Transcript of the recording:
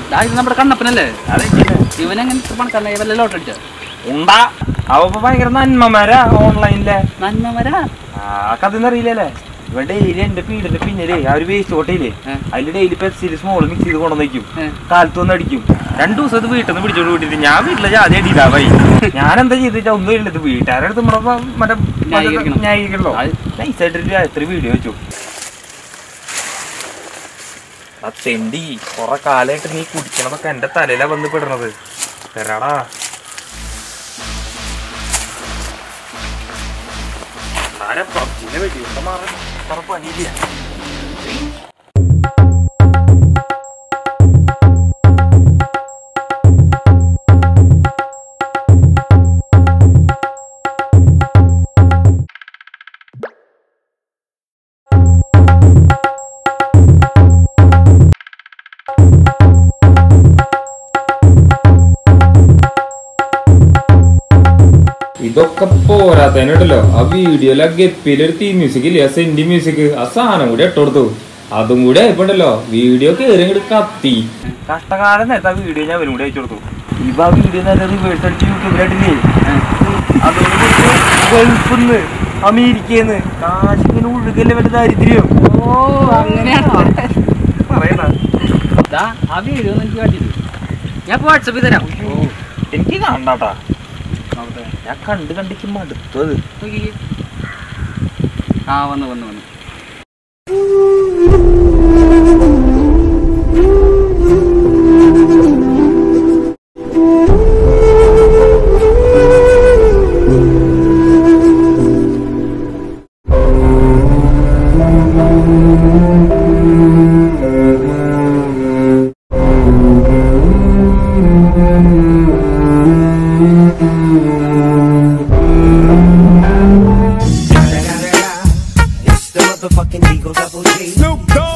ദാ ഇത് നമ്മുടെ കണ്ണപ്പനല്ലേ അതെങ്ങനെ ഇവനെങ്ങനെ പണക്കാരനായി വല്ല ലോട്ടറി അടിച്ചോ ഉണ്ടാ അവ ഇപ്പൊ ഭയങ്കര നന്മമാരാ ഓൺലൈനിലെ നന്മ വരാ ആ കഥ അറിയില്ലല്ലേ ഇവ ഡെയിലി എന്റെ പീടിന്റെ പിന്നിലേ ആ ഒരു വേസ്റ്റ് ഓട്ടയില്ലേ ഏ. അതില് ഡെയിലി പെപ്സിയിൽ സ്മോൾ മിക്സ് ചെയ്ത് കൊണ്ടുവന്നേക്കും ഏ. കാലത്ത് വന്ന് അടിക്കും രണ്ടു ദിവസം ഇത് വീട്ടിൽ നിന്ന് പിടിച്ചോണ്ട് വിട്ടിട്ട് ഞാൻ വീട്ടിലെ ജാതി അടിയിലാവായി ഞാൻ എന്താ ചെയ്തിട്ടാ ഒന്നും ഇല്ലത് വീട്ടുകാരുടെ അടുത്ത് നമ്മുടെ പ- മറ്റേ ന്യായീകരിക്കണം. ന്യായീകരിക്കണല്ലോ അത് നൈസായിട്ട് രാത്രി വീഡിയോ വെച്ചു ആ തെണ്ടി കൊറേ കാലായിട്ട് നീ കുടിക്കണതൊക്കെ എന്റെ തലയിലാ വന്ന് പെടുന്നത് തരാടാ ആരെ പബ്ജിനെ വെടി മാറാൻ അത്ര പണിയില്ല ഇതൊക്കെ പോരാത്തതിനുണ്ടല്ലോ ആ വീഡിയോയിലെ ഗപ്പിയിലൊരു തീ മ്യൂസിക് ഇല്ലേ ആ സെന്റി മ്യൂസിക് ആ സാധനം കൂടി ഇട്ടോടുത്തു അതും കൂടി ആയപ്പോണ്ടല്ലോ വീഡിയോ കേറി അങ്ങോട്ട് കത്തി കഷ്ടകാലം നേരത്തെ ആ വീഡിയോ ഞാൻ അവരും കൂടി അയച്ചു കൊടുത്തു ഇപ്പൊ ആ വീഡിയോ നേരെ റിവേഴ്സ് അടിച്ച് യൂട്യൂബിലായിട്ടില്ലേ അതുകൊണ്ട് ഗൾഫിന്ന് അമേരിക്കന്ന് കാശിങ്ങനെ ഒഴുകല്ലേ വല്ല ദാരിദ്ര്യം ഓ അങ്ങനെയാണ് പറയണ ദാ ആ വീഡിയോ ഒന്ന് എനിക്ക് കാട്ടിയത് ഞാൻ വാട്സപ്പിൽ തരാം എനിക്ക് കാണണ്ടാട്ടാ ഞാൻ കണ്ട് കണ്ടിക്ക് മടുത്തത് നോക്കിക്കേ. ആ വന്നു വന്നു വന്നു It's the motherfucking Eagle Double G. Snoop Dogg.